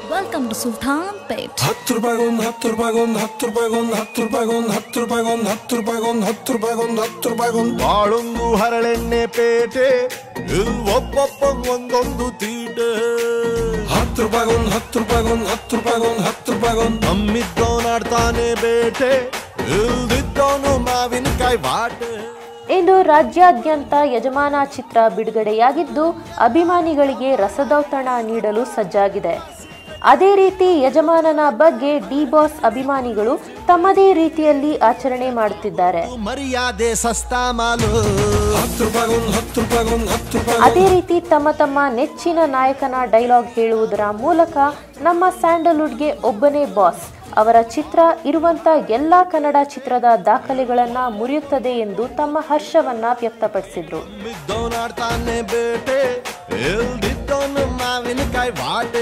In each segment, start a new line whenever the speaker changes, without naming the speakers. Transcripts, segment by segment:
Welcome to Sultan Pet.
ಹತ್ತು ರೂಪಾಯಿಗೊಂದು ಹತ್ತು ರೂಪಾಯಿಗೊಂದು ಹತ್ತು ರೂಪಾಯಿಗೊಂದು ಹತ್ತು ರೂಪಾಯಿಗೊಂದು ಹತ್ತು ರೂಪಾಯಿಗೊಂದು ಹತ್ತು ರೂಪಾಯಿಗೊಂದು ಹತ್ತು ರೂಪಾಯಿಗೊಂದು ಹತ್ತು ರೂಪಾಯಿಗೊಂದು
ಬಾಳೊಂದು ಹರಳೆಣ್ಣೆ ಪೇಟೆ ಇಲ್ ಒಬ್ಬೊಬ್ಬ ಒಂದೊಂದು ತೀಟೆ
ಹತ್ತು ರೂಪಾಯಿಗೊಂದು ಹತ್ತು ರೂಪಾಯಿಗೊಂದು ಹತ್ತು ರೂಪಾಯಿಗೊಂದು ಹತ್ತು ರೂಪಾಯಿಗೊಂದು
ನಮ್ಮಿದ್ದವನಾಡ್ತಾನೆ ಬೇಟೆ ಇಲ್ದಿದ್ದವನು ಮಾವಿನಕಾಯಿ ವಾಟೆ
ಇಂದು ರಾಜ್ಯಾದ್ಯಂತ ಯಜಮಾನ ಚಿತ್ರ ಬಿಡುಗಡೆಯಾಗಿದ್ದು ಅಭಿಮಾನಿಗಳಿಗೆ ರಸದೌತಣ ನೀಡಲು ಸಜ್ಜಾಗಿದೆ ಅದೇ ರೀತಿ ಯಜಮಾನನ ಬಗ್ಗೆ ಡಿ ಬಾಸ್ ಅಭಿಮಾನಿಗಳು ತಮ್ಮದೇ ರೀತಿಯಲ್ಲಿ ಆಚರಣೆ ಮಾಡುತ್ತಿದ್ದಾರೆ
ಮರ್ಯಾದೆ ಸಸ್ತಾ ಮಾಲು
ಹತ್ತು ರೂಪಾಯಿಗೊಂದು ಹತ್ತು ರೂಪಾಯಿಗೊಂದು ಹತ್ತು ರೂಪಾಯಿ
ಅದೇ ರೀತಿ ತಮ್ಮ ತಮ್ಮ ನೆಚ್ಚಿನ ನಾಯಕನ ಡೈಲಾಗ್ ಹೇಳುವುದರ ಮೂಲಕ ನಮ್ಮ ಸ್ಯಾಂಡಲ್ವುಡ್ಗೆ ಒಬ್ಬನೇ ಬಾಸ್ ಅವರ ಚಿತ್ರ ಇರುವಂತ ಎಲ್ಲಾ ಕನ್ನಡ ಚಿತ್ರದ ದಾಖಲೆಗಳನ್ನ ಮುರಿಯುತ್ತದೆ ಎಂದು ತಮ್ಮ ಹರ್ಷವನ್ನ ವ್ಯಕ್ತಪಡಿಸಿದ್ರು
ನಮ್ಮಿದ್ದವನಾಡ್ತಾನೆ ಬೇಟೆ ಇಲ್ದಿದ್ದವನು ಮಾವಿನಕಾಯಿ ವಾಟೆ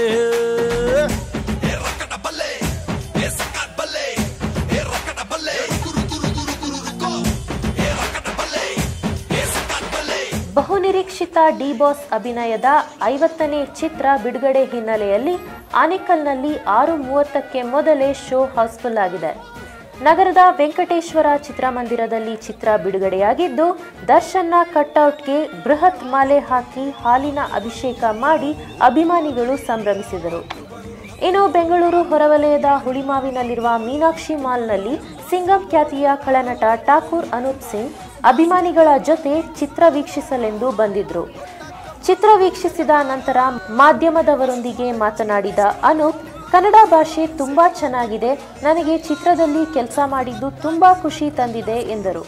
ಬಹುನಿರೀಕ್ಷಿತ ಡಿ ಬಾಸ್ ಅಭಿನಯದ ಐವತ್ತನೇ ಚಿತ್ರ ಬಿಡುಗಡೆ ಹಿನ್ನೆಲೆಯಲ್ಲಿ ಆನೇಕಲ್ನಲ್ಲಿ ಆರು ಮೂವತ್ತಕ್ಕೆ ಮೊದಲೇ ಶೋ ಹೌಸ್ಫುಲ್ ಆಗಿದೆ ನಗರದ ವೆಂಕಟೇಶ್ವರ ಚಿತ್ರಮಂದಿರದಲ್ಲಿ ಚಿತ್ರ ಬಿಡುಗಡೆಯಾಗಿದ್ದು ದರ್ಶನ್ನ ಕಟ್ಔಟ್ಗೆ ಬೃಹತ್ ಮಾಲೆ ಹಾಕಿ ಹಾಲಿನ ಅಭಿಷೇಕ ಮಾಡಿ ಅಭಿಮಾನಿಗಳು ಸಂಭ್ರಮಿಸಿದರು ಇನ್ನು ಬೆಂಗಳೂರು ಹೊರವಲಯದ ಹುಳಿಮಾವಿನಲ್ಲಿರುವ ಮೀನಾಕ್ಷಿ ಮಾಲ್ನಲ್ಲಿ ಸಿಂಗಂ ಖ್ಯಾತಿಯ ಖಳನಟ ಠಾಕೂರ್ ಅನೂಪ್ ಸಿಂಗ್ ಅಭಿಮಾನಿಗಳ ಜೊತೆ ಚಿತ್ರ ವೀಕ್ಷಿಸಲೆಂದು ಬಂದಿದ್ರು ಚಿತ್ರ ವೀಕ್ಷಿಸಿದ ನಂತರ ಮಾಧ್ಯಮದವರೊಂದಿಗೆ ಮಾತನಾಡಿದ ಅನೂಪ್ ಕನ್ನಡ ಭಾಷೆ ತುಂಬಾ ಚೆನ್ನಾಗಿದೆ ನನಗೆ ಚಿತ್ರದಲ್ಲಿ ಕೆಲಸ ಮಾಡಿದ್ದು ತುಂಬಾ ಖುಷಿ ತಂದಿದೆ ಎಂದರು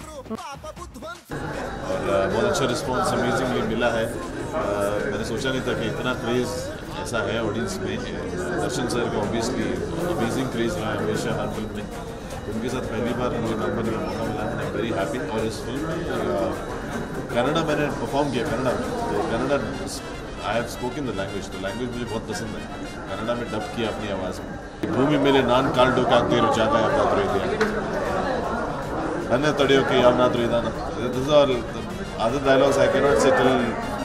और अ, बहुत अच्छा रिस्पॉन्स अमेजिंगली मिला है अ, मैंने सोचा नहीं था कि इतना क्रेज़ ऐसा है ऑडियंस में दर्शन सर का ऑब्वियसली अमेजिंग क्रेज़ रहा है हमेशा हर फिल्म में उनके साथ पहली बार मुझे काम करने का मौका मिला है आई वेरी हैप्पी और इस फिल्म में अ, कन्नड़ा मैंने परफॉर्म किया कन्नड़ा में तो Kannada I have spoken the language तो लैंग्वेज मुझे बहुत पसंद है कन्नड़ा में डब किया अपनी आवाज़ में भूमि मेले ನಾನ್ ಕಾಲ್ಡೋ ಕಾಗ್ದಿರೋ ಜಾಗ ಯಾವುದಾದ್ರೂ ಇದೆಯಾ ನನ್ನ ತಡೆಯೋಕೆ ಯಾವನಾದ್ರೂ ಇದಾನ this all other dialogues I cannot say till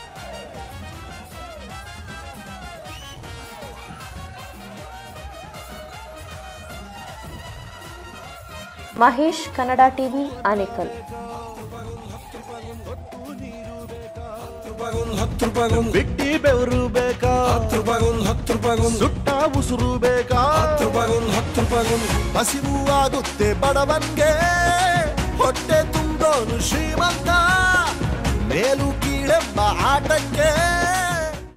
Mahesh Kannada TV Anekal
ರೂಪಾಯಿಗೊಂದು ಹತ್ತು ರೂಪಾಯಿಗೊಂದು
ಬಿಟ್ಟಿ ಬೆವರು ಬೇಕಾ
ಹತ್ತು ರೂಪಾಯಿಗೊಂದು ಹತ್ತು ರೂಪಾಯಿಗೊಂದು
ಸುಟ್ಟ ಉಸುರು ಬೇಕಾ
ಹತ್ತು ರೂಪಾಯಿಗೊಂದು ಹತ್ತು ರೂಪಾಯಿಗೊಂದು
ಹಸಿವು ಆಗುತ್ತೆ ಬಡವನ್ಗೆ ಹೊಟ್ಟೆ ತುಂಬೋನು ಶ್ರೀಮಂತ ಮೇಲು ಕೀಳೆಂಬ ಆಟಕ್ಕೆ